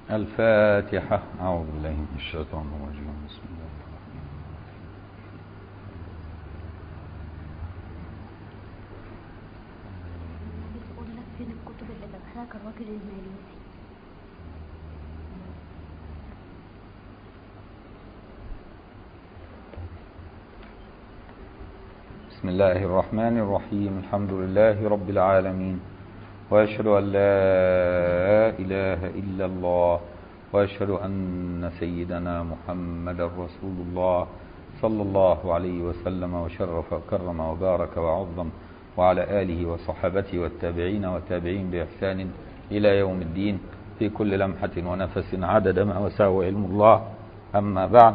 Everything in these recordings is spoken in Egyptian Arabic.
الفاتحة أعوذ بالله من الشيطان الرجيم بسم الله الرحمن الرحيم بتقول لك فين الكتب اللي لابساك الراجل الماليزي بسم الله الرحمن الرحيم الحمد لله رب العالمين وأشهد أن لا إله إلا الله وأشهد أن سيدنا محمد رسول الله صلى الله عليه وسلم وشرف وكرم وبارك وعظم وعلى آله وصحابته والتابعين والتابعين بإحسان إلى يوم الدين في كل لمحة ونفس عدد ما وسعه علم الله أما بعد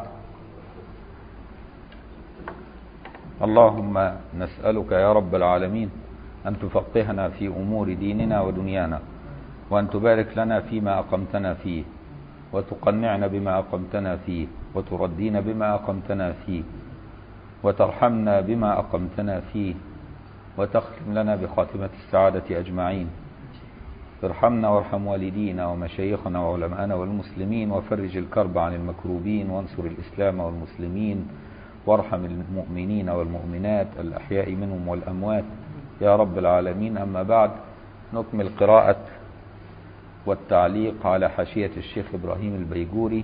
اللهم نسألك يا رب العالمين أن تفقهنا في أمور ديننا ودنيانا وأن تبارك لنا فيما أقمتنا فيه وتقنعنا بما أقمتنا فيه وتردينا بما أقمتنا فيه وترحمنا بما أقمتنا فيه وتختم لنا بخاتمة السعادة أجمعين ارحمنا وارحم والدينا ومشايخنا وعلماءنا والمسلمين وفرج الكرب عن المكروبين وانصر الإسلام والمسلمين وارحم المؤمنين والمؤمنات الأحياء منهم والأموات يا رب العالمين أما بعد نكمل قراءة والتعليق على حاشية الشيخ إبراهيم البيجوري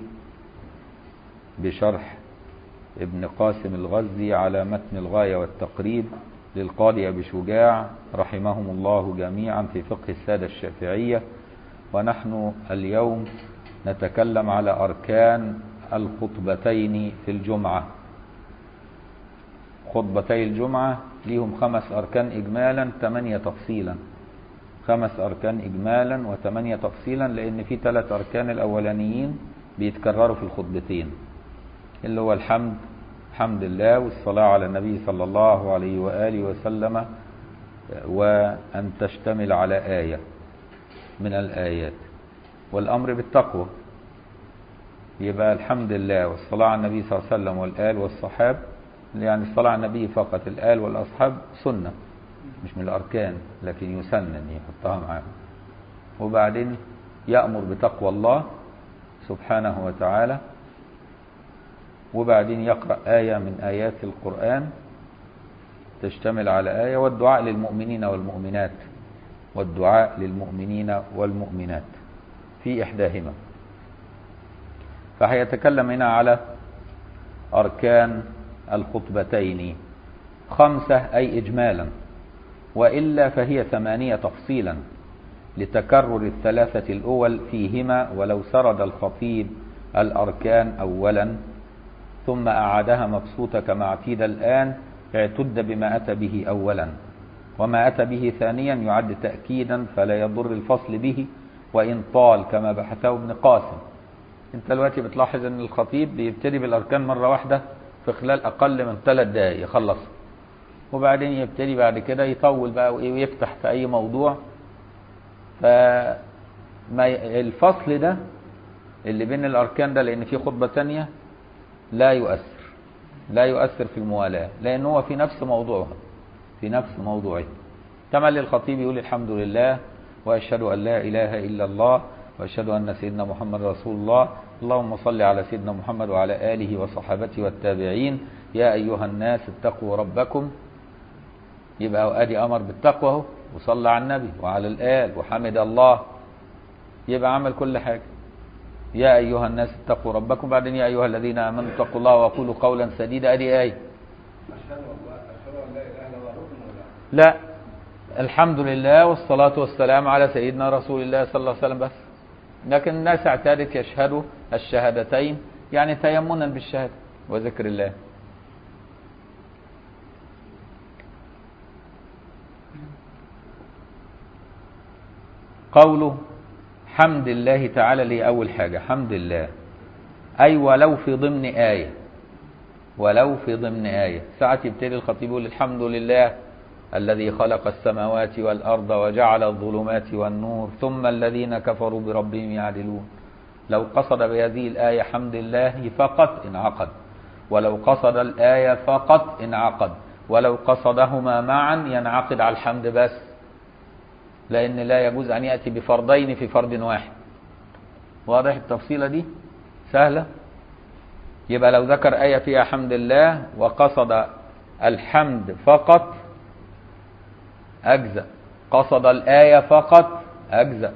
بشرح ابن قاسم الغزي على متن الغاية والتقريب للقاضي أبي شجاع رحمهم الله جميعا في فقه السادة الشافعية ونحن اليوم نتكلم على أركان الخطبتين في الجمعة خطبتي الجمعة ليهم خمس أركان إجمالا ثمانية تفصيلا خمس أركان إجمالا وثمانية تفصيلا لأن في ثلاث أركان الأولانيين بيتكرروا في الخطبتين اللي هو الحمد حمد الله والصلاة على النبي صلى الله عليه وآله وسلم وأن تشتمل على آية من الآيات والأمر بالتقوى يبقى الحمد لله والصلاة على النبي صلى الله عليه وسلم والآل والصحاب يعني الصلاة على النبي فقط الآل والأصحاب سنة مش من الأركان لكن يسنن يحطها معاه وبعدين يأمر بتقوى الله سبحانه وتعالى وبعدين يقرأ آية من آيات القرآن تشتمل على آية والدعاء للمؤمنين والمؤمنات والدعاء للمؤمنين والمؤمنات في إحداهما فهيتكلم هنا على أركان الخطبتين خمسة أي إجمالا وإلا فهي ثمانية تفصيلا لتكرر الثلاثة الأول فيهما ولو سرد الخطيب الأركان أولا ثم أعادها مبسوطة كما اعتيد الآن اعتد بما أتى به أولا وما أتى به ثانيا يعد تأكيدا فلا يضر الفصل به وإن طال كما بحثه ابن قاسم انت دلوقتي بتلاحظ ان الخطيب بيبتدي بالأركان مرة واحدة في خلال أقل من ثلاث دقايق يخلص وبعدين يبتدي بعد كده يطول بقى ويفتح في أي موضوع فما الفصل ده اللي بين الأركان ده لأن في خطبة تانية لا يؤثر لا يؤثر في الموالاة لأن هو في نفس موضوعها في نفس موضوعه كما للخطيب يقول الحمد لله وأشهد أن لا إله إلا الله وأشهد أن سيدنا محمد رسول الله اللهم صل على سيدنا محمد وعلى آله وصحابته والتابعين يا أيها الناس اتقوا ربكم يبقى أدي أمر بالتقوى اهو وصلى على النبي وعلى الآل وحمد الله يبقى عمل كل حاجة يا أيها الناس اتقوا ربكم بعدين يا أيها الذين آمنوا اتقوا الله وقولوا قولا سديدا أدي آية لا الحمد لله والصلاة والسلام على سيدنا رسول الله صلى الله عليه وسلم بس لكن الناس اعتادت يشهدوا الشهادتين يعني تيمنا بالشهادة وذكر الله قوله حمد الله تعالى لي أول حاجة حمد الله أي ولو في ضمن آية ولو في ضمن آية ساعة يبتدي الخطيب يقول الحمد لله الذي خلق السماوات والأرض وجعل الظلمات والنور ثم الذين كفروا بربهم يعدلون لو قصد بهذه الآية حمد الله فقط انعقد ولو قصد الآية فقط انعقد ولو قصدهما معا ينعقد على الحمد بس لأن لا يجوز أن يأتي بفرضين في فرض واحد واضح التفصيلة دي سهلة يبقى لو ذكر آية فيها حمد الله وقصد الحمد فقط أجزأ قصد الآية فقط أجزأ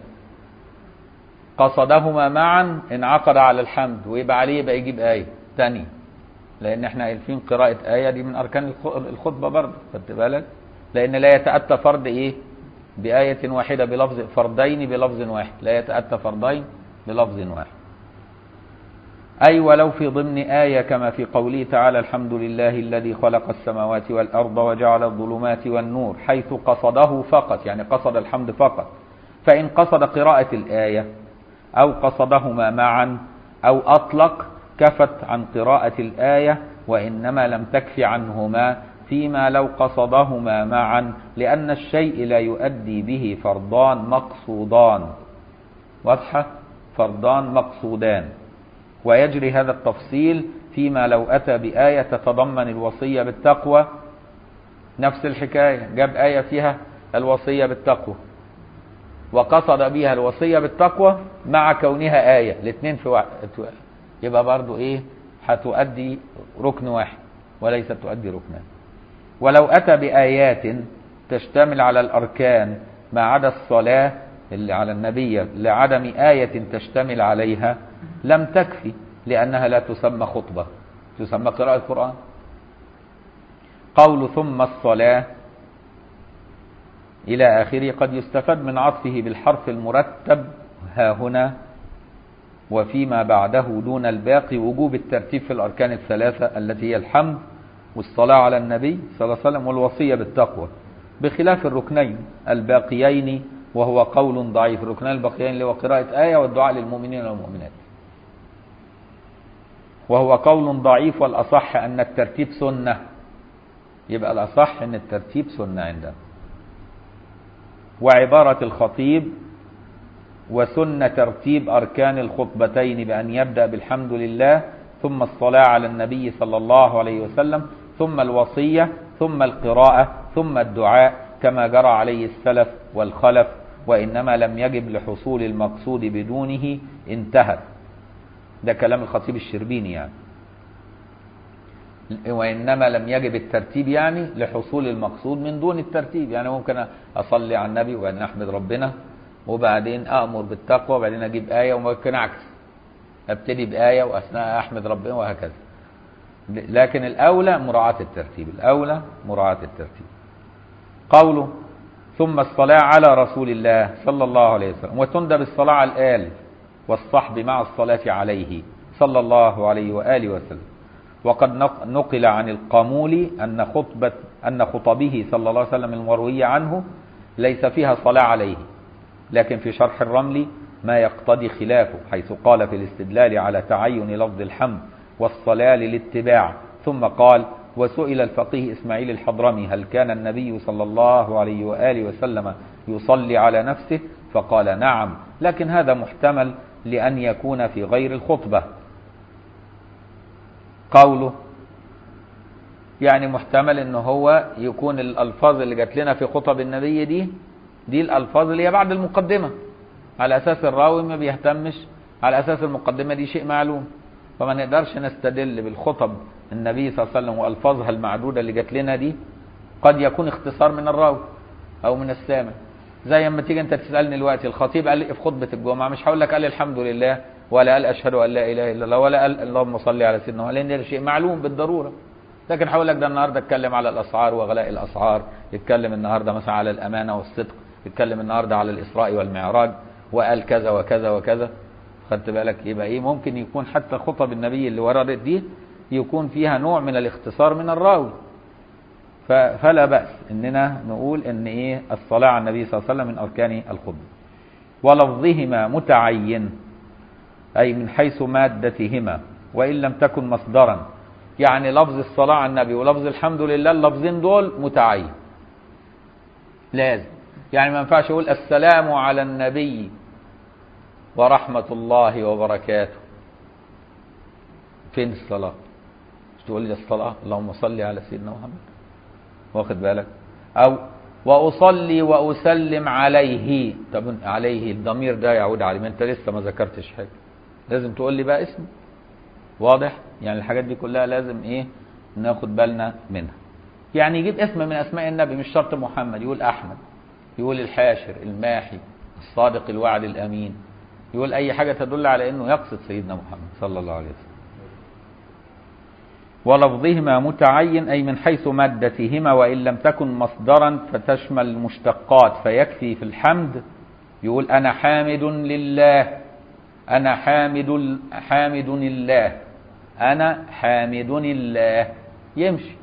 قصدهما معا انعقد على الحمد ويبقى عليه يبقى يجيب آية تانية لأن احنا عارفين قراءة آية دي من أركان الخ- الخطبة برضه خدت بالك لأن لا يتأتى فرض إيه بآية واحدة بلفظ فردين بلفظ واحد لا يتأتى فردين بلفظ واحد أي ولو في ضمن آية كما في قوله تعالى الحمد لله الذي خلق السماوات والأرض وجعل الظلمات والنور حيث قصده فقط يعني قصد الحمد فقط فإن قصد قراءة الآية أو قصدهما معا أو أطلق كفت عن قراءة الآية وإنما لم تكف عنهما فيما لو قصدهما معا لأن الشيء لا يؤدي به فرضان مقصودان واضحة فردان مقصودان ويجري هذا التفصيل فيما لو أتى بآية تتضمن الوصية بالتقوى نفس الحكاية جاب آية فيها الوصية بالتقوى وقصد بها الوصية بالتقوى مع كونها آية الاثنين في واحد يبقى برضو إيه هتؤدي ركن واحد وليست تؤدي ركنان ولو أتى بآيات تشتمل على الأركان ما عدا الصلاة اللي على النبي لعدم آية تشتمل عليها لم تكفي لأنها لا تسمى خطبة تسمى قراءة قرآن قول ثم الصلاة إلى آخره قد يستفاد من عطفه بالحرف المرتب ها هنا وفيما بعده دون الباقي وجوب الترتيب في الأركان الثلاثة التي هي الحمد والصلاة على النبي صلى الله عليه وسلم والوصية بالتقوى بخلاف الركنين الباقيين وهو قول ضعيف الركنين الباقيين اللي هو قراءة آية والدعاء للمؤمنين والمؤمنات وهو قول ضعيف والأصح أن الترتيب سنة يبقى الأصح أن الترتيب سنة عندنا وعبارة الخطيب وسن ترتيب أركان الخطبتين بأن يبدأ بالحمد لله ثم الصلاة على النبي صلى الله عليه وسلم ثم الوصية ثم القراءة ثم الدعاء كما جرى عليه السلف والخلف وإنما لم يجب لحصول المقصود بدونه انتهت ده كلام الخطيب الشربيني يعني وإنما لم يجب الترتيب يعني لحصول المقصود من دون الترتيب يعني ممكن أصلي على النبي وبعدين أحمد ربنا وبعدين أأمر بالتقوى وبعدين أجيب آية وممكن عكس أبتدي بآية وأثناء أحمد ربنا وهكذا لكن الأولى مراعاة الترتيب الأولى مراعاة الترتيب قوله ثم الصلاة على رسول الله صلى الله عليه وسلم وتندب الصلاة على الآل والصحب مع الصلاة عليه صلى الله عليه وآله وسلم وقد نقل عن القامولي أن خطبة أن خطبه صلى الله عليه وسلم المروية عنه ليس فيها صلاة عليه لكن في شرح الرمل ما يقتضي خلافه حيث قال في الاستدلال على تعين لفظ الحمد والصلاة للاتباع ثم قال وسئل الفقيه إسماعيل الحضرمي هل كان النبي صلى الله عليه وآله وسلم يصلي على نفسه فقال نعم لكن هذا محتمل لأن يكون في غير الخطبة قوله يعني محتمل ان هو يكون الالفاظ اللي جات لنا في خطب النبي دي دي الالفاظ اللي هي بعد المقدمه على اساس الراوي ما بيهتمش على اساس المقدمه دي شيء معلوم فما نقدرش نستدل بالخطب النبي صلى الله عليه وسلم والفاظها المعدوده اللي جات لنا دي قد يكون اختصار من الراوي او من السامع زي اما تيجي انت تسالني دلوقتي الخطيب قال ايه في خطبه الجمعه مش هقول لك قال الحمد لله ولا قال اشهد ان لا اله الا الله ولا قال اللهم صل على سيدنا محمد لان ده شيء معلوم بالضروره لكن هقول لك ده النهارده اتكلم على الاسعار وغلاء الاسعار يتكلم النهارده مثلا على الامانه والصدق يتكلم النهارده على الاسراء والمعراج وقال كذا وكذا وكذا خدت بالك يبقى ايه ممكن يكون حتى خطب النبي اللي وردت دي يكون فيها نوع من الاختصار من الراوي فلا بأس اننا نقول ان ايه الصلاة على النبي صلى الله عليه وسلم من اركان الخطبة ولفظهما متعين اي من حيث مادتهما وان لم تكن مصدرا يعني لفظ الصلاة على النبي ولفظ الحمد لله اللفظين دول متعين لازم يعني ما ينفعش اقول السلام على النبي ورحمة الله وبركاته فين الصلاة مش تقول لي الصلاة اللهم صل على سيدنا محمد واخد بالك او وأصلي وأسلم عليه طب عليه الضمير ده يعود عليه ما أنت لسه ما ذكرتش حاجة لازم تقول لي بقى اسمه واضح يعني الحاجات دي كلها لازم ايه ناخد بالنا منها يعني يجيب اسم من اسماء النبي مش شرط محمد يقول احمد يقول الحاشر الماحي الصادق الوعد الامين يقول اي حاجه تدل على انه يقصد سيدنا محمد صلى الله عليه وسلم ولفظهما متعين اي من حيث مادتهما وان لم تكن مصدرا فتشمل المشتقات فيكفي في الحمد يقول انا حامد لله انا حامد حامد الله انا حامد الله يمشي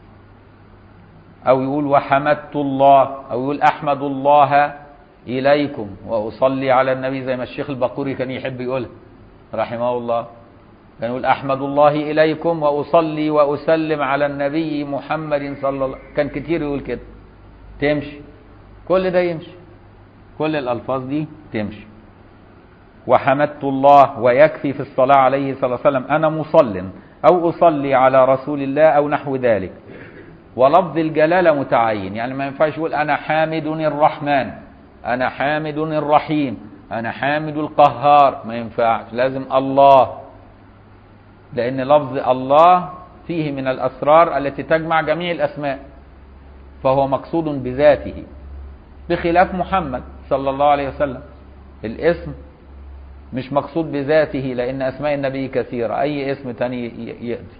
او يقول وحمدت الله او يقول احمد الله اليكم واصلي على النبي زي ما الشيخ البقوري كان يحب يقولها رحمه الله كان يقول احمد الله اليكم واصلي واسلم على النبي محمد صلى الله كان كتير يقول كده تمشي كل ده يمشي كل الالفاظ دي تمشي وحمدت الله ويكفي في الصلاة عليه صلى الله عليه وسلم أنا مصل أو أصلي على رسول الله أو نحو ذلك ولفظ الجلالة متعين يعني ما ينفعش يقول أنا حامد الرحمن أنا حامد الرحيم أنا حامد القهار ما ينفعش لازم الله لأن لفظ الله فيه من الأسرار التي تجمع جميع الأسماء فهو مقصود بذاته بخلاف محمد صلى الله عليه وسلم الاسم مش مقصود بذاته لأن أسماء النبي كثيرة أي اسم تاني يأتي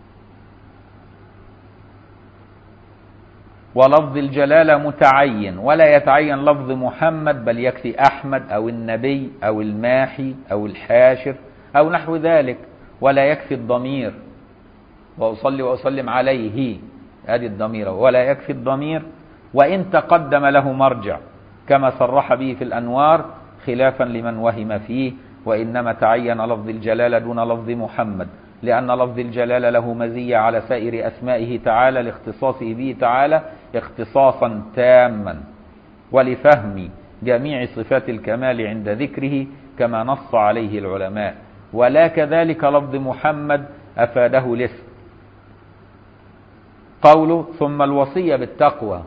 ولفظ الجلالة متعين ولا يتعين لفظ محمد بل يكفي أحمد أو النبي أو الماحي أو الحاشر أو نحو ذلك ولا يكفي الضمير وأصلي وأسلم عليه هذه الضمير ولا يكفي الضمير وإن تقدم له مرجع كما صرح به في الأنوار خلافا لمن وهم فيه وإنما تعين لفظ الجلالة دون لفظ محمد لأن لفظ الجلالة له مزية على سائر أسمائه تعالى لاختصاصه به تعالى اختصاصا تاما ولفهم جميع صفات الكمال عند ذكره كما نص عليه العلماء ولا كذلك لفظ محمد أفاده الاسم قوله ثم الوصية بالتقوى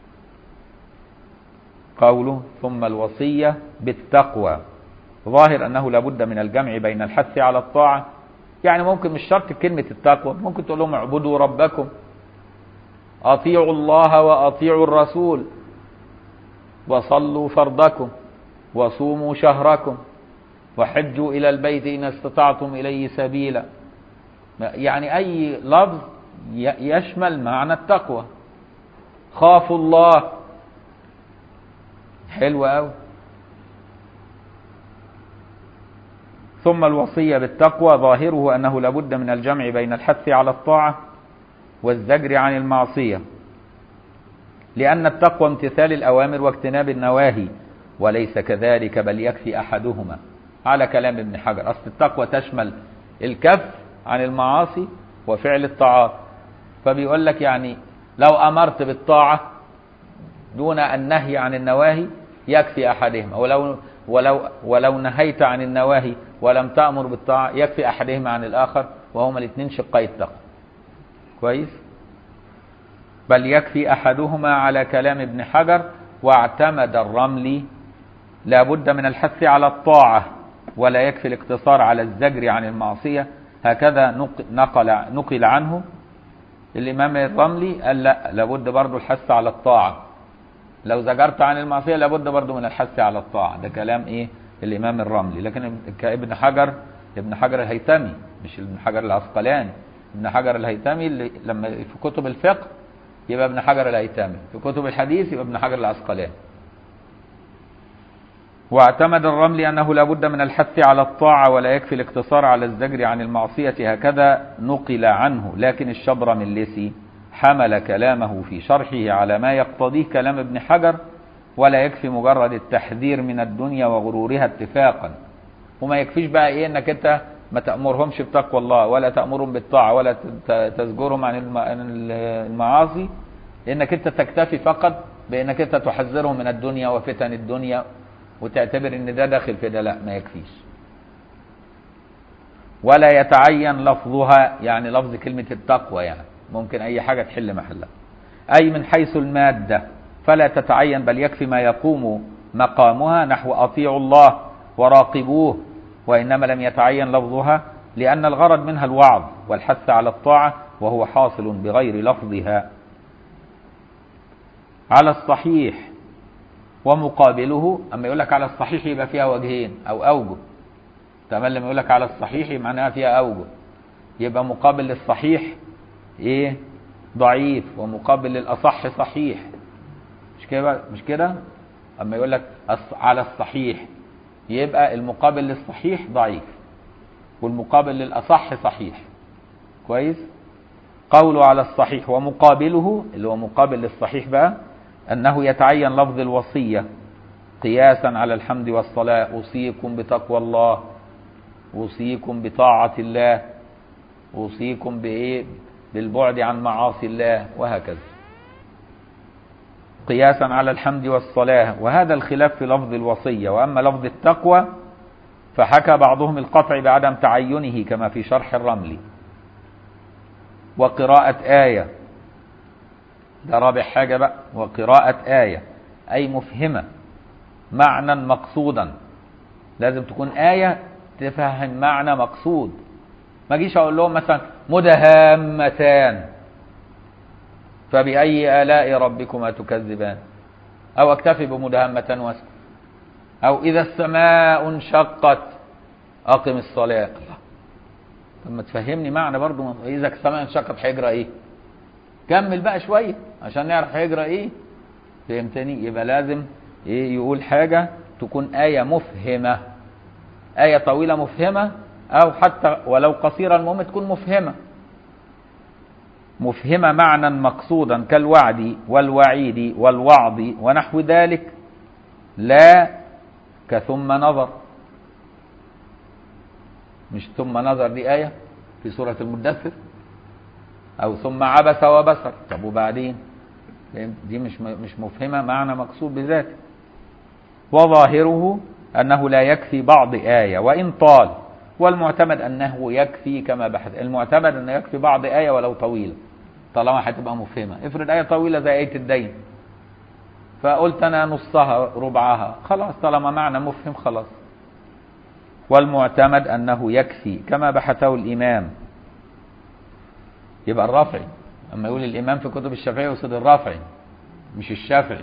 قوله ثم الوصية بالتقوى ظاهر أنه لابد من الجمع بين الحث على الطاعة يعني ممكن مش شرط كلمة التقوى ممكن تقول لهم اعبدوا ربكم أطيعوا الله وأطيعوا الرسول وصلوا فرضكم وصوموا شهركم وحجوا إلى البيت إن استطعتم إليه سبيلا يعني أي لفظ يشمل معنى التقوى خافوا الله حلو قوي ثم الوصية بالتقوى ظاهره أنه لابد من الجمع بين الحث على الطاعة والزجر عن المعصية لأن التقوى امتثال الأوامر واجتناب النواهي وليس كذلك بل يكفي أحدهما على كلام ابن حجر أصل التقوى تشمل الكف عن المعاصي وفعل الطاعات فبيقول لك يعني لو أمرت بالطاعة دون النهي عن النواهي يكفي أحدهما ولو ولو ولو نهيت عن النواهي ولم تأمر بالطاعة يكفي أحدهما عن الآخر وهما الاثنين شقي التقوى كويس بل يكفي أحدهما على كلام ابن حجر واعتمد الرملي لا بد من الحث على الطاعة ولا يكفي الاقتصار على الزجر عن المعصية هكذا نقل نقل عنه الإمام الرملي قال لا لابد برضه الحث على الطاعة لو زجرت عن المعصية لابد برضه من الحث على الطاعة ده كلام ايه الامام الرملي لكن كابن حجر ابن حجر الهيثمي مش ابن حجر العسقلاني ابن حجر الهيثمي اللي لما في كتب الفقه يبقى ابن حجر الهيثمي في كتب الحديث يبقى ابن حجر العسقلاني واعتمد الرملي أنه لا بد من الحث على الطاعة ولا يكفي الاقتصار على الزجر عن المعصية هكذا نقل عنه لكن الشبر من لسي حمل كلامه في شرحه على ما يقتضيه كلام ابن حجر ولا يكفي مجرد التحذير من الدنيا وغرورها اتفاقا وما يكفيش بقى ايه انك انت ما تأمرهمش بتقوى الله ولا تأمرهم بالطاعة ولا تزجرهم عن المعاصي انك انت تكتفي فقط بانك انت تحذرهم من الدنيا وفتن الدنيا وتعتبر ان ده داخل في ده لا ما يكفيش ولا يتعين لفظها يعني لفظ كلمة التقوى يعني ممكن اي حاجة تحل محلها اي من حيث المادة فلا تتعين بل يكفي ما يقوم مقامها نحو أطيعوا الله وراقبوه وإنما لم يتعين لفظها لأن الغرض منها الوعظ والحث على الطاعة وهو حاصل بغير لفظها على الصحيح ومقابله أما يقول لك على الصحيح يبقى فيها وجهين أو أوجه تمام لما يقول لك على الصحيح معناها فيها أوجه يبقى مقابل للصحيح إيه ضعيف ومقابل للأصح صحيح مش كده مش كده أما يقول لك الص- على الصحيح يبقى المقابل للصحيح ضعيف والمقابل للأصح صحيح كويس قوله على الصحيح ومقابله اللي هو مقابل للصحيح بقى أنه يتعين لفظ الوصية قياسا على الحمد والصلاة أوصيكم بتقوى الله أوصيكم بطاعة الله أوصيكم بإيه بالبعد عن معاصي الله وهكذا قياسا على الحمد والصلاة وهذا الخلاف في لفظ الوصية وأما لفظ التقوى فحكى بعضهم القطع بعدم تعينه كما في شرح الرملي وقراءة آية ده رابع حاجة بقى وقراءة آية أي مفهمة معنى مقصودا لازم تكون آية تفهم معنى مقصود ما اجيش اقول لهم مثلا مدهامتان فبأي آلاء ربكما تكذبان أو أكتفي بمدهامة واسكت أو إذا السماء انشقت أقم الصلاة الله طب ما تفهمني معنى برضو إذا السماء انشقت هيجرى إيه كمل بقى شوية عشان نعرف هيجرى إيه فهمتني يبقى لازم إيه يقول حاجة تكون آية مفهمة آية طويلة مفهمة أو حتى ولو قصيرة المهم تكون مفهمة مفهمة معنى مقصودا كالوعد والوعيد والوعظ ونحو ذلك لا كثم نظر مش ثم نظر دي آية في سورة المدثر أو ثم عبس وبصر طب وبعدين فهمت؟ دي مش مش مفهمة معنى مقصود بذاته وظاهره أنه لا يكفي بعض آية وإن طال والمعتمد أنه يكفي كما بحث المعتمد أنه يكفي بعض آية ولو طويلة طالما هتبقى مفهمة افرض آية طويلة زي آية الدين فقلت أنا نصها ربعها خلاص طالما معنى مفهم خلاص والمعتمد أنه يكفي كما بحثه الإمام يبقى الرافعي أما يقول الإمام في كتب الشافعي يقصد الرافعي مش الشافعي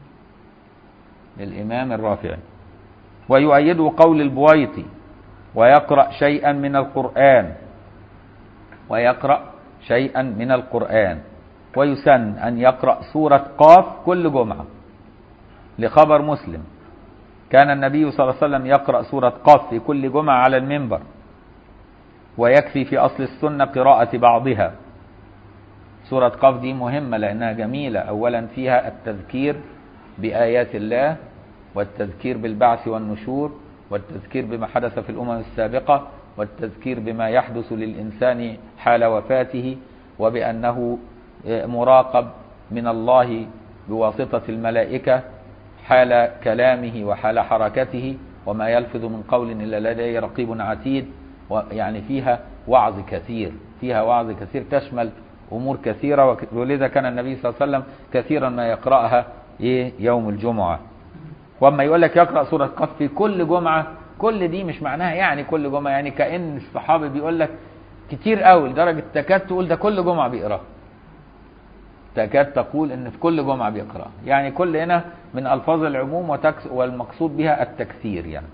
الإمام الرافعي ويؤيده قول البويطي ويقرأ شيئا من القرآن ويقرأ شيئا من القرآن ويسن أن يقرأ سورة قاف كل جمعة لخبر مسلم كان النبي صلى الله عليه وسلم يقرأ سورة قاف في كل جمعة على المنبر ويكفي في أصل السنة قراءة بعضها سورة قاف دي مهمة لأنها جميلة أولا فيها التذكير بآيات الله والتذكير بالبعث والنشور والتذكير بما حدث في الأمم السابقة والتذكير بما يحدث للإنسان حال وفاته وبأنه مراقب من الله بواسطة الملائكة حال كلامه وحال حركته وما يلفظ من قول إلا لديه رقيب عتيد يعني فيها وعظ كثير فيها وعظ كثير تشمل أمور كثيرة ولذا كان النبي صلى الله عليه وسلم كثيرا ما يقرأها إيه يوم الجمعة واما يقول لك يقرأ سورة قف في كل جمعة كل دي مش معناها يعني كل جمعة يعني كأن الصحابي بيقول لك كتير قوي لدرجة تكاد تقول ده كل جمعة بيقرأ تكاد تقول ان في كل جمعة بيقرأ يعني كل هنا من ألفاظ العموم وتكس والمقصود بها التكثير يعني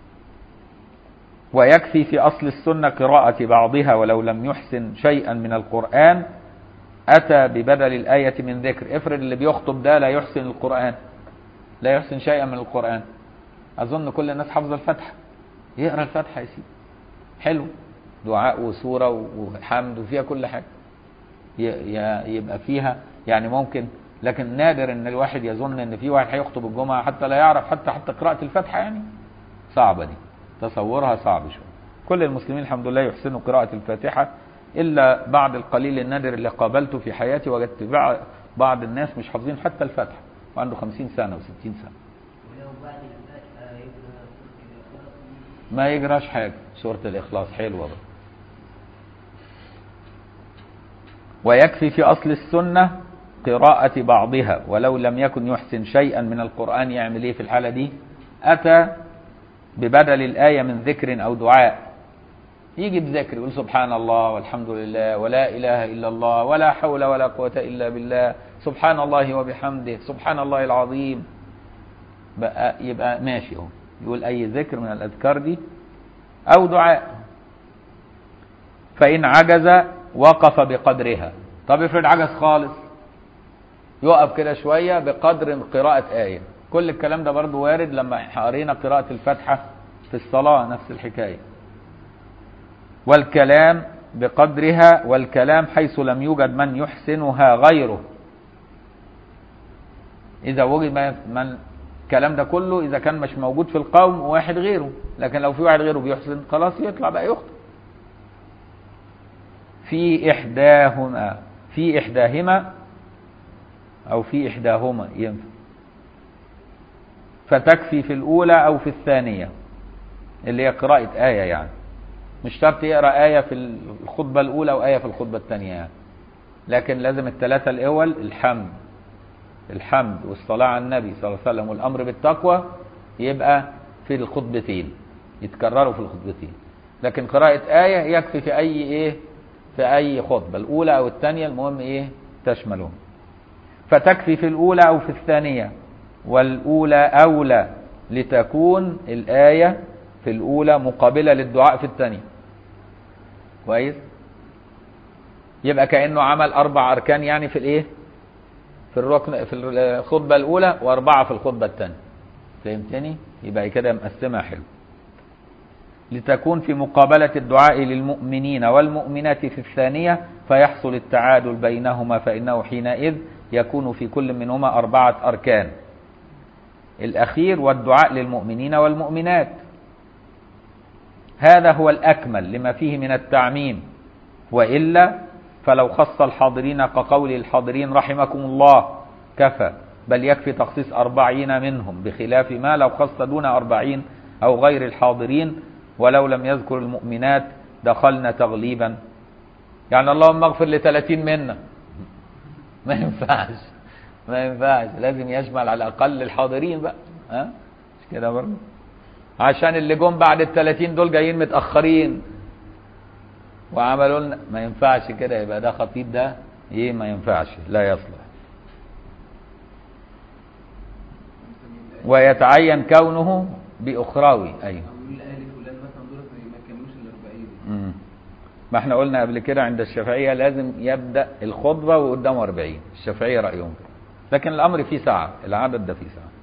ويكفي في أصل السنة قراءة بعضها ولو لم يحسن شيئا من القرآن أتى ببدل الآية من ذكر افرض اللي بيخطب ده لا يحسن القرآن لا يحسن شيئا من القرآن أظن كل الناس حافظة الفتحة يقرأ الفتحة يا سيدي حلو دعاء وسورة وحمد وفيها كل حاجة يبقى فيها يعني ممكن لكن نادر ان الواحد يظن ان في واحد هيخطب الجمعة حتى لا يعرف حتى حتى قراءة الفتحة يعني صعبة دي تصورها صعب شوية كل المسلمين الحمد لله يحسنوا قراءة الفاتحة إلا بعض القليل النادر اللي قابلته في حياتي وجدت بعض الناس مش حافظين حتى الفاتحة وعنده خمسين سنة وستين سنة ما يجراش حاجة سورة الإخلاص حلوة بقى. ويكفي في أصل السنة قراءة بعضها ولو لم يكن يحسن شيئا من القرآن يعمل ايه في الحالة دي أتى ببدل الآية من ذكر أو دعاء يجي بذكر يقول سبحان الله والحمد لله ولا إله إلا الله ولا حول ولا قوة إلا بالله سبحان الله وبحمده سبحان الله العظيم بقى يبقى ماشي اهو يقول أي ذكر من الأذكار دي أو دعاء فإن عجز وقف بقدرها طب افرض عجز خالص يقف كده شوية بقدر قراءة آية كل الكلام ده برضو وارد لما قرينا قراءة الفاتحة في الصلاة نفس الحكاية والكلام بقدرها والكلام حيث لم يوجد من يحسنها غيره إذا وجد من- من الكلام ده كله إذا كان مش موجود في القوم واحد غيره لكن لو في واحد غيره بيحسن خلاص يطلع بقى يخطئ في إحداهما في إحداهما أو في إحداهما ينفع فتكفي في الأولى أو في الثانية اللي هي قراءة آية يعني مش شرط يقرأ آية في الخطبة الأولى وآية في الخطبة الثانية يعني لكن لازم الثلاثة الأول الحمد الحمد والصلاة على النبي صلى الله عليه وسلم والأمر بالتقوى يبقى في الخطبتين يتكرروا في الخطبتين لكن قراءة آية يكفي في أي إيه في أي خطبة الأولى أو الثانية المهم إيه تشملهم فتكفي في الأولى أو في الثانية والأولى أولى لتكون الآية في الأولى مقابلة للدعاء في الثانية كويس يبقى كأنه عمل أربع أركان يعني في الإيه في الركن في الخطبة الأولى وأربعة في الخطبة الثانية فهمتني يبقى كده مقسمها حلو لتكون في مقابلة الدعاء للمؤمنين والمؤمنات في الثانية فيحصل التعادل بينهما فإنه حينئذ يكون في كل منهما أربعة أركان الأخير والدعاء للمؤمنين والمؤمنات هذا هو الأكمل لما فيه من التعميم وإلا فلو خص الحاضرين كقول الحاضرين رحمكم الله كفى بل يكفي تخصيص أربعين منهم بخلاف ما لو خص دون أربعين أو غير الحاضرين ولو لم يذكر المؤمنات دخلنا تغليبا يعني اللهم اغفر لثلاثين منا ما ينفعش ما ينفعش لازم يشمل على الأقل الحاضرين بقى ها مش كده برضه عشان اللي جم بعد الثلاثين دول جايين متأخرين وعملوا لنا ما ينفعش كده يبقى ده خطيب ده ايه ما ينفعش لا يصلح ويتعين كونه بأخراوي ايوه أقول لأهل فلان مثلا دول ما كملوش الأربعين مم. ما احنا قلنا قبل كده عند الشافعية لازم يبدأ الخطبة وقدامه 40 الشافعية رأيهم كده لكن الأمر فيه ساعة العدد ده فيه ساعة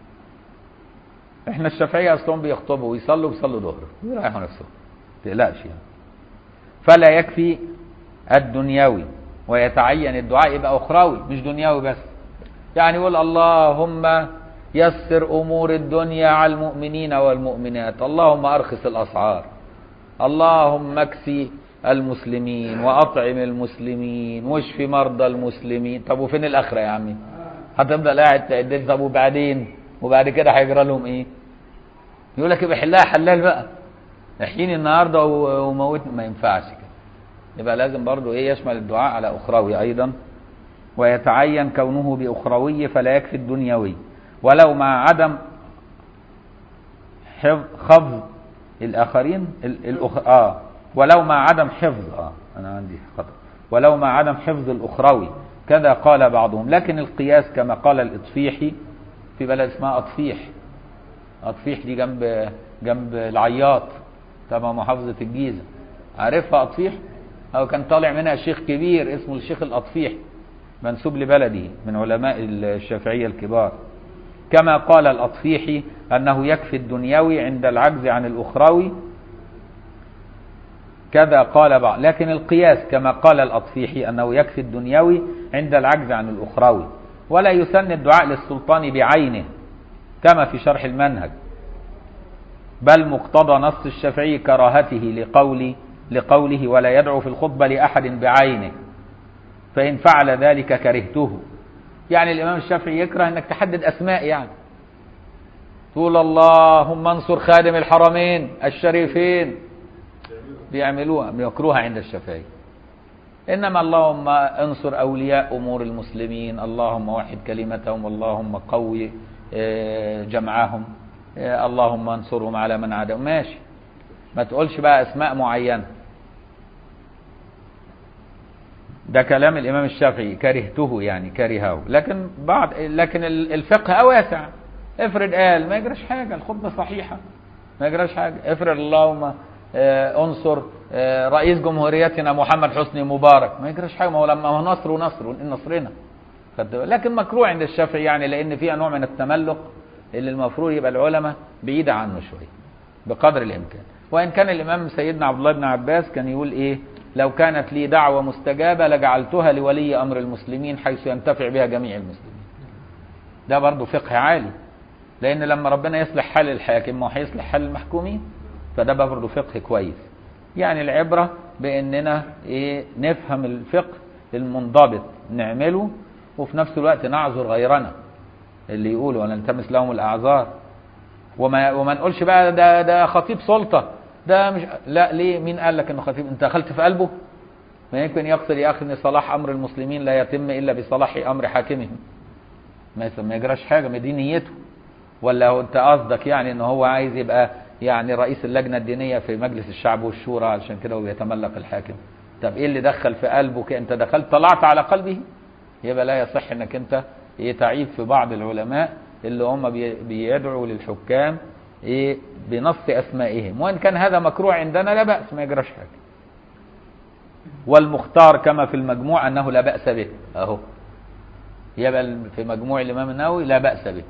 احنا الشافعية أصلهم بيخطبوا ويصلوا بيصلوا ظهر ويريحوا نفسهم ما تقلقش يعني فلا يكفي الدنيوي ويتعين الدعاء يبقى أخروي مش دنيوي بس يعني يقول اللهم يسر أمور الدنيا على المؤمنين والمؤمنات اللهم أرخص الأسعار اللهم اكسي المسلمين وأطعم المسلمين واشفي مرضى المسلمين طب وفين الآخرة يا عمي هتفضل قاعد تعدل طب وبعدين وبعد كده هيجرى لهم ايه يقول لك يبقى حلها حلال بقى احييني النهارده و- وموتني ما ينفعش كده يبقى لازم برضو ايه يشمل الدعاء على اخروي ايضا ويتعين كونه باخروي فلا يكفي الدنيوي ولو مع عدم حفظ خفض الاخرين ال- الأخ... اه ولو مع عدم حفظ اه انا عندي خطأ ولو مع عدم حفظ الاخروي كذا قال بعضهم لكن القياس كما قال الاطفيحي في بلد اسمها اطفيح اطفيح دي جنب جنب العياط تبع محافظة الجيزة عارفها اطفيح او كان طالع منها شيخ كبير اسمه الشيخ الاطفيح منسوب لبلده من علماء الشافعية الكبار كما قال الأطفيحي أنه يكفي الدنيوي عند العجز عن الأخروي كذا قال بعض لكن القياس كما قال الأطفيحي أنه يكفي الدنيوي عند العجز عن الأخروي ولا يسن الدعاء للسلطان بعينه كما في شرح المنهج بل مقتضى نص الشافعي كراهته لقول لقوله ولا يدعو في الخطبة لأحد بعينه فإن فعل ذلك كرهته يعني الإمام الشافعي يكره أنك تحدد أسماء يعني تقول اللهم انصر خادم الحرمين الشريفين بيعملوها بيكروها عند الشافعي انما اللهم انصر اولياء امور المسلمين اللهم وحد كلمتهم اللهم قوي آه، جمعهم آه، اللهم انصرهم على من عادهم ماشي ما تقولش بقى اسماء معينه ده كلام الامام الشافعي كرهته يعني كرهه لكن بعض لكن ال- الفقه واسع افرض قال ما يجراش حاجه الخطبه صحيحه ما يجراش حاجه افرض اللهم آه، انصر آه، رئيس جمهوريتنا محمد حسني مبارك ما يجراش حاجه ما هو لما هو نصر ونصر وإن نصرنا خدت بالك؟ لكن مكروه عند الشافعي يعني لان فيها نوع من التملق اللي المفروض يبقى العلماء بعيده عنه شويه بقدر الامكان وان كان الامام سيدنا عبد الله بن عباس كان يقول ايه لو كانت لي دعوه مستجابه لجعلتها لولي امر المسلمين حيث ينتفع بها جميع المسلمين ده برضه فقه عالي لان لما ربنا يصلح حال الحاكم ما هو هيصلح حال المحكومين فده برضه فقه كويس يعني العبره باننا ايه نفهم الفقه المنضبط نعمله وفي نفس الوقت نعذر غيرنا اللي يقولوا ونلتمس لهم الاعذار وما وما نقولش بقى ده ده خطيب سلطه ده مش لا ليه مين قال لك انه خطيب انت دخلت في قلبه ما يمكن يقصد يا اخي ان صلاح امر المسلمين لا يتم الا بصلاح امر حاكمهم ما يس- ما يجراش حاجه ما دي نيته ولا هو انت قصدك يعني ان هو عايز يبقى يعني رئيس اللجنه الدينيه في مجلس الشعب والشورى علشان كده هو بيتملك الحاكم طب ايه اللي دخل في قلبه كده انت دخلت طلعت على قلبه يبقى لا يصح انك انت ايه تعيب في بعض العلماء اللي هم بي- بيدعوا للحكام ايه بنص اسمائهم وان كان هذا مكروه عندنا لا باس ما يجراش حاجه والمختار كما في المجموع انه لا باس به اهو يبقى في مجموع الامام النووي لا باس به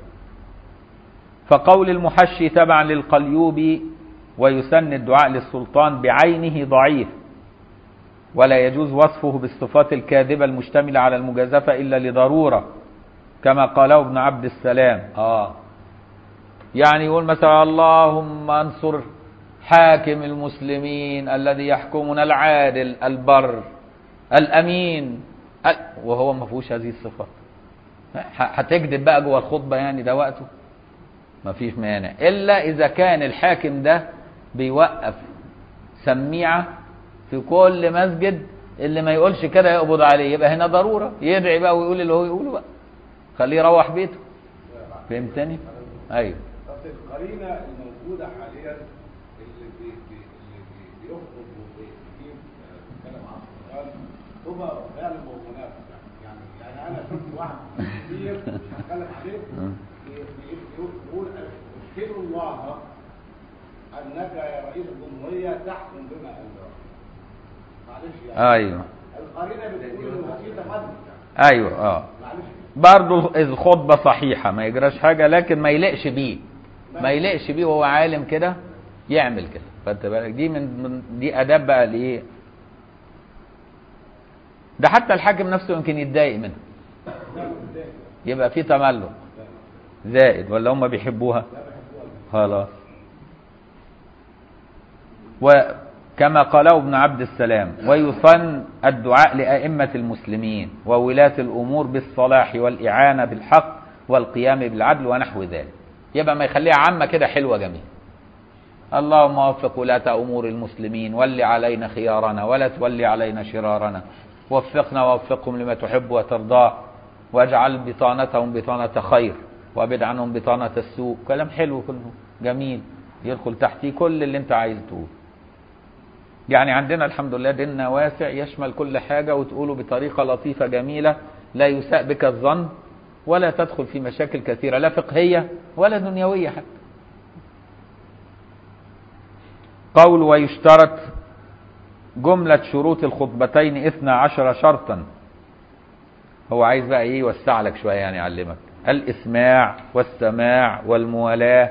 فقول المحشي تبعا للقليوبي ويسن الدعاء للسلطان بعينه ضعيف ولا يجوز وصفه بالصفات الكاذبة المشتملة على المجازفة إلا لضرورة كما قاله ابن عبد السلام آه يعني يقول مثلا اللهم انصر حاكم المسلمين الذي يحكمنا العادل البر الأمين ال- وهو ما فيهوش هذه الصفات ه- هتكذب بقى جوه الخطبة يعني ده وقته ما فيش مانع إلا إذا كان الحاكم ده بيوقف سميعة في كل مسجد اللي ما يقولش كده يقبض عليه يبقى هنا ضرورة يدعي بقى ويقول اللي هو يقوله بقى خليه يروح بيته فهمتني؟ أيوه بس القرينه الموجوده حاليا اللي بي بي اللي بي بيخطب وبيجيب آه، بيتكلم عن القران هو فعلا ومنافق يعني يعني انا شفت واحد كبير مش هتكلم عليه بي- بي- بيقول اشهد الله انك يا رئيس الجمهوريه تحكم بما انزل معلش يعني أيوه القرينه بتقول ان في تقدم أيوه أه معلش برضه الخطبة صحيحة ما يجراش حاجة لكن ما يلقش بيه ما يلقش بيه وهو عالم كده يعمل كده فانت بالك دي من, من دي اداب بقى الايه ده حتى الحاكم نفسه يمكن يتضايق منها يبقى في تملق زائد ولا هم بيحبوها خلاص وكما قاله ابن عبد السلام ويصن الدعاء لأئمة المسلمين وولاة الأمور بالصلاح والإعانة بالحق والقيام بالعدل ونحو ذلك يبقى ما يخليها عامة كده حلوة جميلة اللهم وفق ولاة أمور المسلمين ول علينا خيارنا ولا تولي علينا شرارنا وفقنا ووفقهم لما تحب وترضاه واجعل بطانتهم بطانة خير وابعد عنهم بطانة السوء كلام حلو كله جميل يدخل تحتيه كل اللي انت عايز تقوله يعني عندنا الحمد لله ديننا واسع يشمل كل حاجة وتقوله بطريقة لطيفة جميلة لا يساء بك الظن ولا تدخل في مشاكل كثيرة لا فقهية ولا دنيوية حتى قول ويشترط جملة شروط الخطبتين اثنى عشر شرطا هو عايز بقى ايه يوسع لك شوية يعني يعلمك الاسماع والسماع والموالاة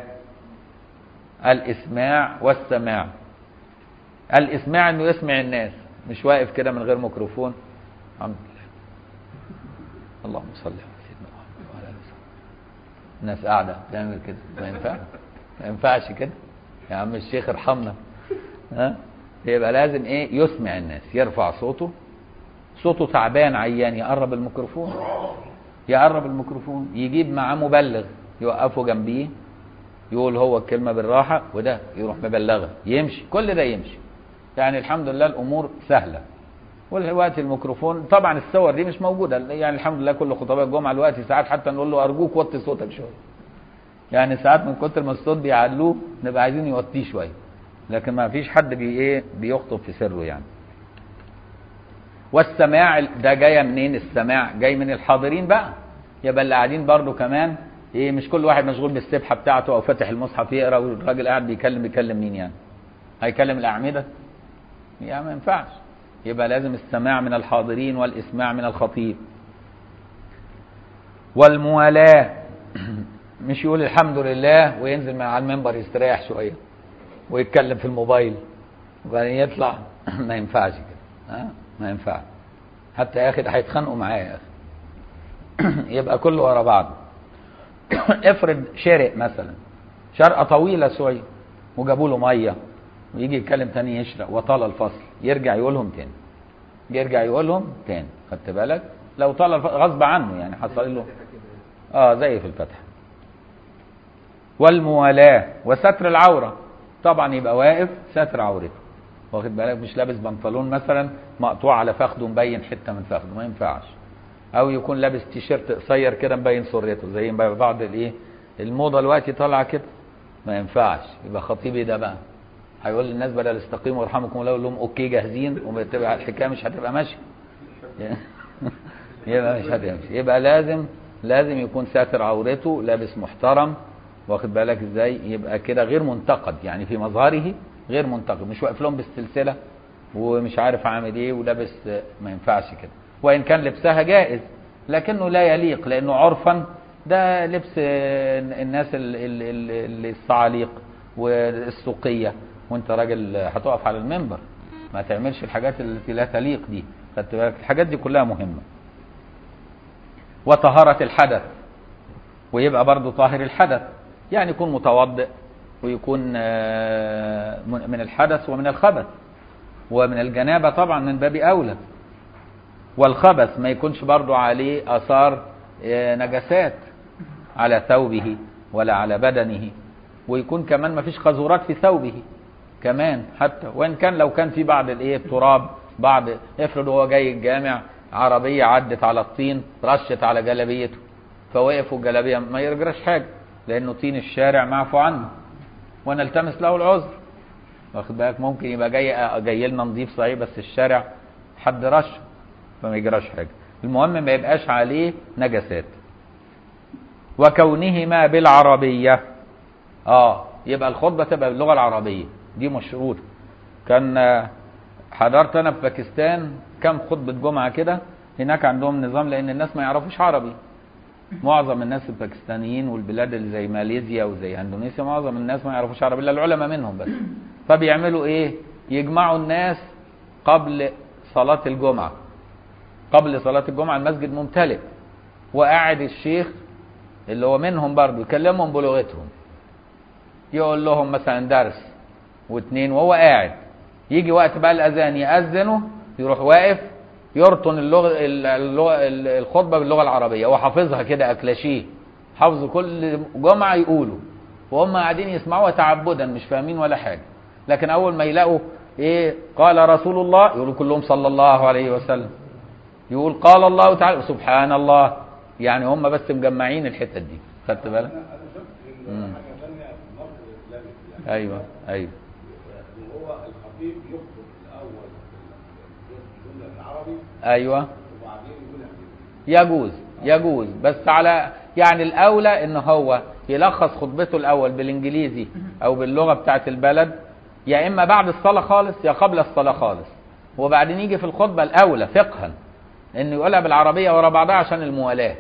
الاسماع والسماع الاسماع انه يسمع الناس مش واقف كده من غير ميكروفون الحمد لله اللهم صل على سيدنا محمد وعلى اله وصحبه الناس قاعده تعمل كده ما ينفعش ما ينفعش كده يا عم الشيخ ارحمنا ها يبقى لازم ايه يسمع الناس يرفع صوته صوته تعبان عيان يقرب الميكروفون يقرب الميكروفون يجيب معاه مبلغ يوقفه جنبيه يقول هو الكلمة بالراحة وده يروح مبلغه يمشي كل ده يمشي يعني الحمد لله الأمور سهلة والوقت الميكروفون طبعا الصور دي مش موجوده يعني الحمد لله كل خطباء الجمعه دلوقتي ساعات حتى نقول له ارجوك وطي صوتك شويه يعني ساعات من كتر ما الصوت بيعلوه نبقى عايزين يوطيه شويه لكن ما فيش حد بي ايه بيخطب في سره يعني والسماع ده جايه منين السماع جاي من الحاضرين بقى يبقى اللي قاعدين برضو كمان ايه مش كل واحد مشغول بالسبحه بتاعته او فاتح المصحف يقرا والراجل قاعد بيكلم بيكلم مين يعني هيكلم الاعمده يعني ما ينفعش يبقى لازم السماع من الحاضرين والاسماع من الخطيب والموالاه مش يقول الحمد لله وينزل من على المنبر يستريح شويه ويتكلم في الموبايل وبعدين يطلع ما ينفعش كده ها ما ينفعش حتى يا اخي ده هيتخانقوا معايا يا اخي يبقى كله ورا بعض افرض شرق مثلا شرقه طويله شويه وجابوا له ميه ويجي يتكلم تاني يشرق وطال الفصل يرجع يقولهم تاني يرجع يقولهم تاني خدت بالك لو طال الفصل غصب عنه يعني حصل له اه زي في الفتح والموالاه وستر العوره طبعا يبقى واقف ستر عورته واخد بالك مش لابس بنطلون مثلا مقطوع على فخده مبين حته من فخده ما ينفعش او يكون لابس تيشيرت قصير كده مبين سرته زي ما بعض الايه الموضه دلوقتي طالعه كده ما ينفعش يبقى خطيب ايه ده بقى هيقول للناس بدل استقيموا وارحمكم الله يقول لهم اوكي جاهزين وتبقى الحكايه مش هتبقى ماشيه يبقى مش هتمشي يبقى لازم لازم يكون ساتر عورته لابس محترم واخد بالك ازاي يبقى كده غير منتقد يعني في مظهره غير منتقد مش واقف لهم بالسلسله ومش عارف عامل ايه ولابس ما ينفعش كده وان كان لبسها جائز لكنه لا يليق لانه عرفا ده لبس الناس ال- ال- ال- الصعاليق والسوقيه وانت راجل هتقف على المنبر ما تعملش الحاجات التي لا تليق دي خدت بالك الحاجات دي كلها مهمه وطهارة الحدث ويبقى برضو طاهر الحدث يعني يكون متوضئ ويكون آه، من من الحدث ومن الخبث ومن الجنابة طبعا من باب أولى والخبث ما يكونش برضو عليه آثار آه، نجاسات على ثوبه ولا على بدنه ويكون كمان ما فيش خزورات في ثوبه كمان حتى وان كان لو كان في بعض الايه التراب بعض افرض هو جاي الجامع عربيه عدت على الطين رشت على جلابيته فوقف والجلابيه ما يرجرش حاجه لانه طين الشارع معفو عنه ونلتمس له العذر واخد بالك ممكن يبقى جاي جاي لنا نضيف صحيح بس الشارع حد رش فما يجراش حاجه المهم ما يبقاش عليه نجاسات وكونهما بالعربيه اه يبقى الخطبه تبقى باللغه العربيه دي مشروط كان آه، حضرت انا في باكستان كم خطبه جمعه كده هناك عندهم نظام لان الناس ما يعرفوش عربي معظم الناس الباكستانيين والبلاد اللي زي ماليزيا وزي اندونيسيا معظم الناس ما يعرفوش عربي الا العلماء منهم بس فبيعملوا ايه يجمعوا الناس قبل صلاه الجمعه قبل صلاه الجمعه المسجد ممتلئ وقاعد الشيخ اللي هو منهم برضه يكلمهم بلغتهم يقول لهم مثلا درس واثنين وهو قاعد يجي وقت بقى الاذان ياذنوا يروح واقف يرطن اللغه اللغه الخطبه باللغه العربيه وحافظها كده اكلاشيه حافظه كل جمعه يقولوا وهم قاعدين يسمعوها تعبدا مش فاهمين ولا حاجه لكن اول ما يلاقوا ايه قال رسول الله يقولوا كلهم صلى الله عليه وسلم يقول قال الله تعالى سبحان الله يعني هم بس مجمعين الحته دي خدت بالك انا انا شفت مم. إن حاجه ثانيه في مصر الاسلامي يعني ايوه ايوه ان هو الخطيب يخطب الاول بالجمله العربي ايوه وبعدين يقول انجليزي يجوز يجوز بس على يعني الاولى ان هو يلخص خطبته الاول بالانجليزي او باللغه بتاعه البلد يا اما بعد الصلاه خالص يا قبل الصلاه خالص وبعدين يجي في الخطبه الاولى فقها انه يقولها بالعربيه ورا بعضها عشان الموالاه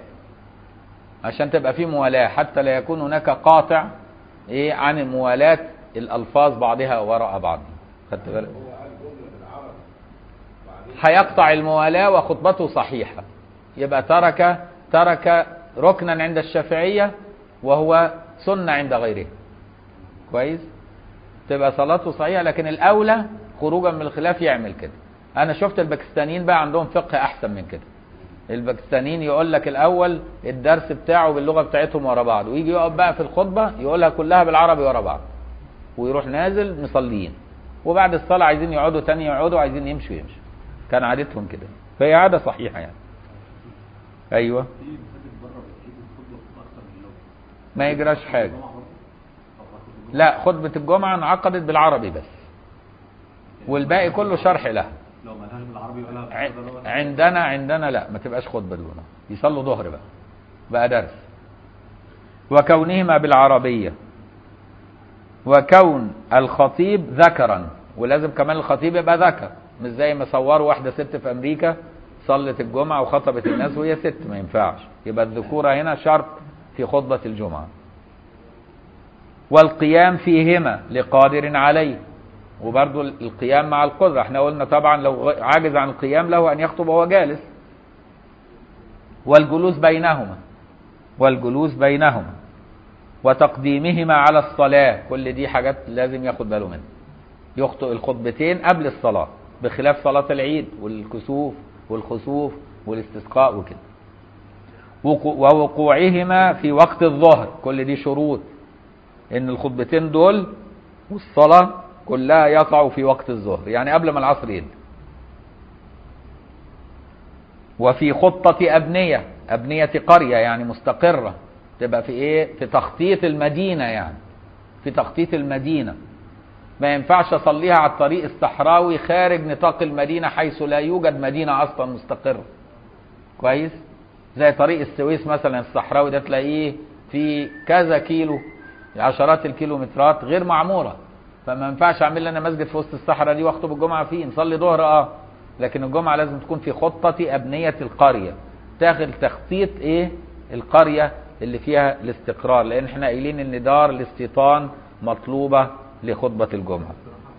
عشان تبقى في موالاه حتى لا يكون هناك قاطع ايه عن موالاه الالفاظ بعضها وراء بعض خدت بالك هو قال جمله بالعربي بعدين هيقطع الموالاة وخطبته صحيحة يبقى ترك ترك ركنا عند الشافعية وهو سنة عند غيره كويس تبقى صلاته صحيحة لكن الأولى خروجا من الخلاف يعمل كده أنا شفت الباكستانيين بقى عندهم فقه أحسن من كده الباكستانيين يقول لك الأول الدرس بتاعه باللغة بتاعتهم ورا بعض ويجي يقف بقى في الخطبة يقولها كلها بالعربي ورا بعض ويروح نازل مصلين وبعد الصلاة عايزين يقعدوا تاني يقعدوا عايزين يمشوا يمشوا كان عادتهم كده فهي عادة صحيحة يعني أيوة في مساجد بره بتعيد الخطبه اكتر من اللغه ما يجراش حاجة الجمعة برضه؟ أو خطبة الجمعة؟ لا خطبة الجمعة انعقدت بالعربي بس والباقي كله شرح لها لو ما لهاش بالعربي ولا ع- بكذا لغة؟ عندنا عندنا لا ما تبقاش خطبة الجمعة يصلوا ظهر بقى بقى درس وكونهما بالعربية وكون الخطيب ذكرا ولازم كمان الخطيب يبقى ذكر مش زي ما صوروا واحدة ست في أمريكا صلت الجمعة وخطبت الناس وهي ست ما ينفعش يبقى الذكورة هنا شرط في خطبة الجمعة والقيام فيهما لقادر عليه وبرضو القيام مع القدرة احنا قلنا طبعا لو غ- عاجز عن القيام له أن يخطب وهو جالس والجلوس بينهما والجلوس بينهما وتقديمهما على الصلاة كل دي حاجات لازم ياخد باله منها يخطئ الخطبتين قبل الصلاة بخلاف صلاة العيد والكسوف والخسوف والاستسقاء وكده وقو- ووقوعهما في وقت الظهر كل دي شروط ان الخطبتين دول والصلاة كلها يقع في وقت الظهر يعني قبل ما العصر يد وفي خطة أبنية أبنية قرية يعني مستقرة تبقى في إيه في تخطيط المدينة يعني في تخطيط المدينة ما ينفعش أصليها على الطريق الصحراوي خارج نطاق المدينة حيث لا يوجد مدينة أصلا مستقرة كويس زي طريق السويس مثلا الصحراوي ده تلاقيه في كذا كيلو عشرات الكيلومترات غير معمورة فما ينفعش اعمل لي انا مسجد في وسط الصحراء دي واخطب الجمعة فيه نصلي ظهر اه لكن الجمعة لازم تكون في خطة أبنية القرية تاخد تخطيط ايه القرية اللي فيها الاستقرار لان احنا قايلين ان دار الاستيطان مطلوبة لخطبة الجمعة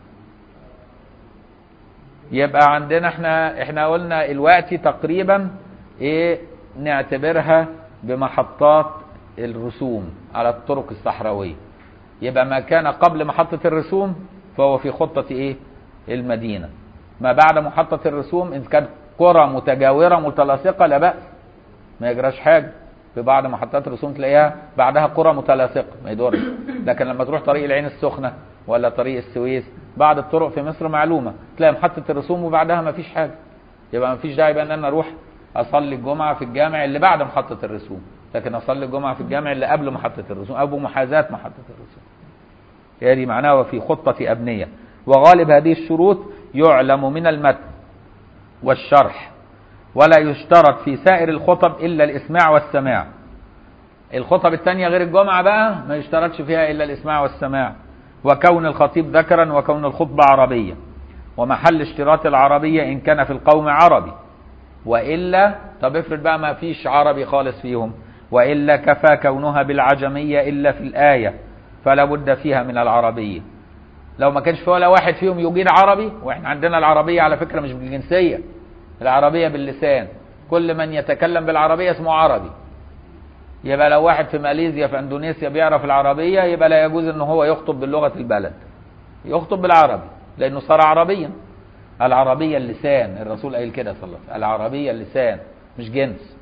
يبقى عندنا احنا احنا قلنا الوقت تقريبا ايه نعتبرها بمحطات الرسوم على الطرق الصحراوية يبقى ما كان قبل محطة الرسوم فهو في خطة ايه المدينة ما بعد محطة الرسوم ان كانت قرى متجاورة متلاصقة لا بأس ما يجراش حاجة في بعض محطات الرسوم تلاقيها بعدها قرى متلاصقة ما يدورش لكن لما تروح طريق العين السخنة ولا طريق السويس بعض الطرق في مصر معلومة تلاقي محطة الرسوم وبعدها ما فيش حاجة يبقى ما فيش داعي بقى ان انا اروح اصلي الجمعة في الجامع اللي بعد محطة الرسوم لكن اصلي الجمعة في الجامع اللي قبل محطة الرسوم او بمحاذاة محطة الرسوم هي دي معناها وفي خطة أبنية وغالب هذه الشروط يعلم من المتن والشرح ولا يشترط في سائر الخطب إلا الإسماع والسماع الخطب الثانية غير الجمعة بقى ما يشترطش فيها إلا الإسماع والسماع وكون الخطيب ذكرا وكون الخطبة عربية ومحل اشتراط العربية إن كان في القوم عربي وإلا طب افرض بقى ما فيش عربي خالص فيهم وإلا كفى كونها بالعجمية إلا في الآية فلا بد فيها من العربية لو ما كانش في ولا واحد فيهم يجيد عربي واحنا عندنا العربية على فكرة مش بالجنسية العربية باللسان كل من يتكلم بالعربية اسمه عربي يبقى لو واحد في ماليزيا في اندونيسيا بيعرف العربية يبقى لا يجوز ان هو يخطب باللغة البلد يخطب بالعربي لانه صار عربيا العربية اللسان الرسول قايل كده صلى الله عليه وسلم العربية اللسان مش جنس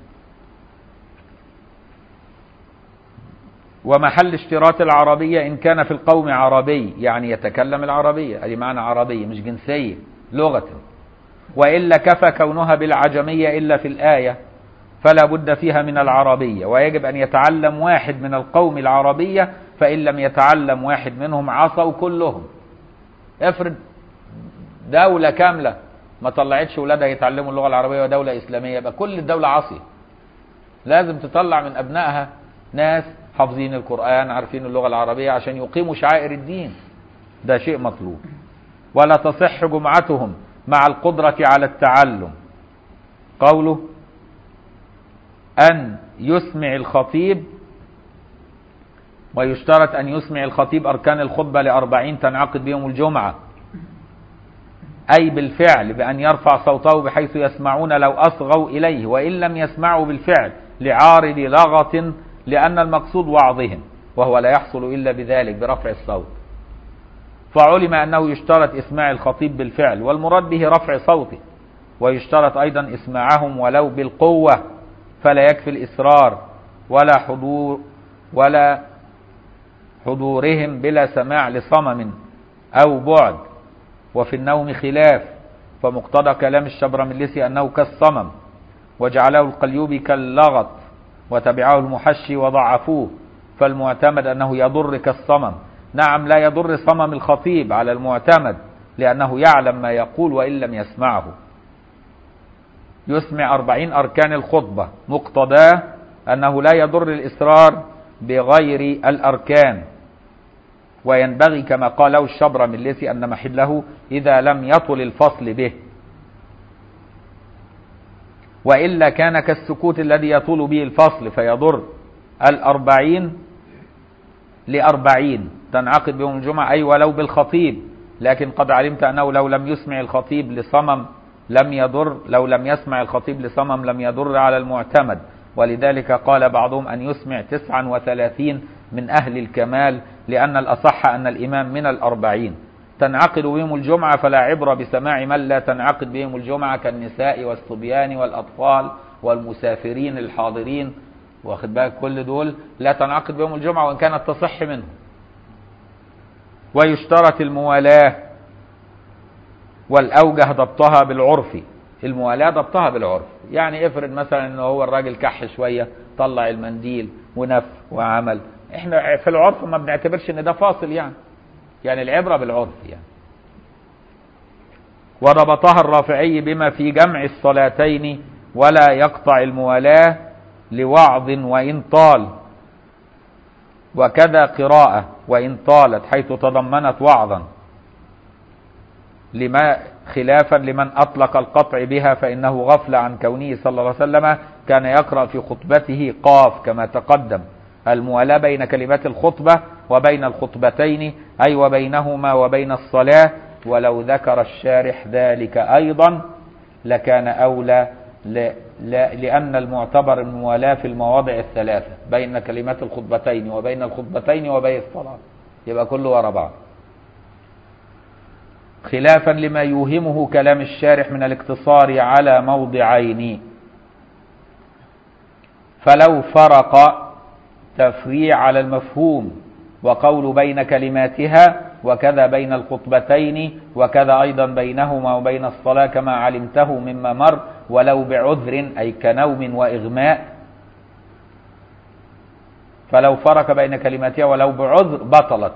ومحل اشتراط العربية إن كان في القوم عربي يعني يتكلم العربية أي معنى عربية مش جنسية لغة وإلا كفى كونها بالعجمية إلا في الآية فلا بد فيها من العربية ويجب أن يتعلم واحد من القوم العربية فإن لم يتعلم واحد منهم عصوا كلهم افرض دولة كاملة ما طلعتش ولادها يتعلموا اللغة العربية ودولة إسلامية يبقى كل الدولة عاصية لازم تطلع من أبنائها ناس حافظين القرآن عارفين اللغة العربية عشان يقيموا شعائر الدين ده شيء مطلوب ولا تصح جمعتهم مع القدرة على التعلم قوله أن يسمع الخطيب ويشترط أن يسمع الخطيب أركان الخطبة لأربعين تنعقد بهم الجمعة أي بالفعل بأن يرفع صوته بحيث يسمعون لو أصغوا إليه وإن لم يسمعوا بالفعل لعارض لغة لأن المقصود وعظهم وهو لا يحصل إلا بذلك برفع الصوت فعلم أنه يشترط إسماع الخطيب بالفعل والمراد به رفع صوته ويشترط أيضا إسماعهم ولو بالقوة فلا يكفي الإصرار ولا حضور ولا حضورهم بلا سماع لصمم أو بعد وفي النوم خلاف فمقتضى كلام الشبرملسي أنه كالصمم وجعله القليوبي كاللغط وتبعه المحشي وضعفوه فالمعتمد أنه يضر كالصمم نعم لا يضر صمم الخطيب على المعتمد لأنه يعلم ما يقول وإن لم يسمعه يسمع أربعين أركان الخطبة مقتضاه أنه لا يضر الإصرار بغير الأركان وينبغي كما قاله الشبر من ليسي أن محله إذا لم يطل الفصل به وإلا كان كالسكوت الذي يطول به الفصل فيضر الأربعين لأربعين تنعقد بهم الجمعة أي ولو بالخطيب لكن قد علمت أنه لو لم يسمع الخطيب لصمم لم يضر لو لم يسمع الخطيب لصمم لم يضر على المعتمد ولذلك قال بعضهم أن يسمع تسعا وثلاثين من أهل الكمال لأن الأصح أن الإمام من الأربعين تنعقد بهم الجمعة فلا عبرة بسماع من لا تنعقد بهم الجمعة كالنساء والصبيان والأطفال والمسافرين الحاضرين واخد بالك كل دول لا تنعقد بهم الجمعة وإن كانت تصح منهم ويشترط الموالاة والأوجه ضبطها بالعرف الموالاة ضبطها بالعرف يعني افرض مثلا ان هو الراجل كح شوية طلع المنديل ونف وعمل احنا في العرف ما بنعتبرش ان ده فاصل يعني يعني العبرة بالعرف يعني وضبطها الرافعي بما في جمع الصلاتين ولا يقطع الموالاة لوعظ وإن طال وكذا قراءة وإن طالت حيث تضمنت وعظا لما خلافا لمن أطلق القطع بها فإنه غفل عن كونه صلى الله عليه وسلم كان يقرأ في خطبته قاف كما تقدم الموالاة بين كلمات الخطبة وبين الخطبتين أي وبينهما وبين الصلاة ولو ذكر الشارح ذلك أيضا لكان أولى ل... ل... لأن المعتبر الموالاة في المواضع الثلاثة بين كلمات الخطبتين وبين الخطبتين وبين الصلاة يبقى كله ورا بعض خلافا لما يوهمه كلام الشارح من الاقتصار على موضعين فلو فرق تفريع على المفهوم وقول بين كلماتها وكذا بين الخطبتين وكذا أيضا بينهما وبين الصلاة كما علمته مما مر ولو بعذر أي كنوم وإغماء فلو فرق بين كلماتها ولو بعذر بطلت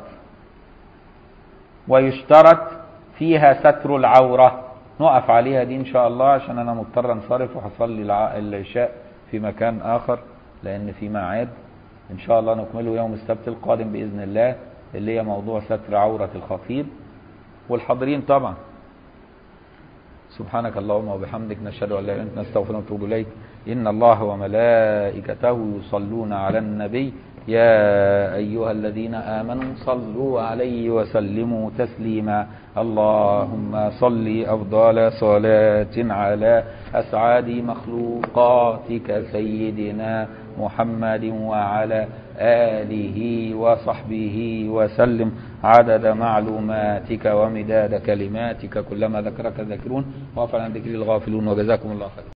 ويشترط فيها ستر العورة نقف عليها دي إن شاء الله عشان أنا مضطر انصرف وحصلي العشاء في مكان آخر لأن في ميعاد إن شاء الله نكمله يوم السبت القادم بإذن الله اللي هي موضوع ستر عورة الخطيب والحاضرين طبعا سبحانك اللهم وبحمدك نشهد أن لا إله إلا أنت نستغفرك ونتوب إليك إن الله وملائكته يصلون على النبي يا أيها الذين آمنوا صلوا عليه وسلموا تسليما اللهم صل أفضل صلاة على أسعد مخلوقاتك سيدنا محمد وعلى آله وصحبه وسلم عدد معلوماتك ومداد كلماتك كلما ذكرك الذاكرون وغفل عن ذكر الغافلون وجزاكم الله خيرا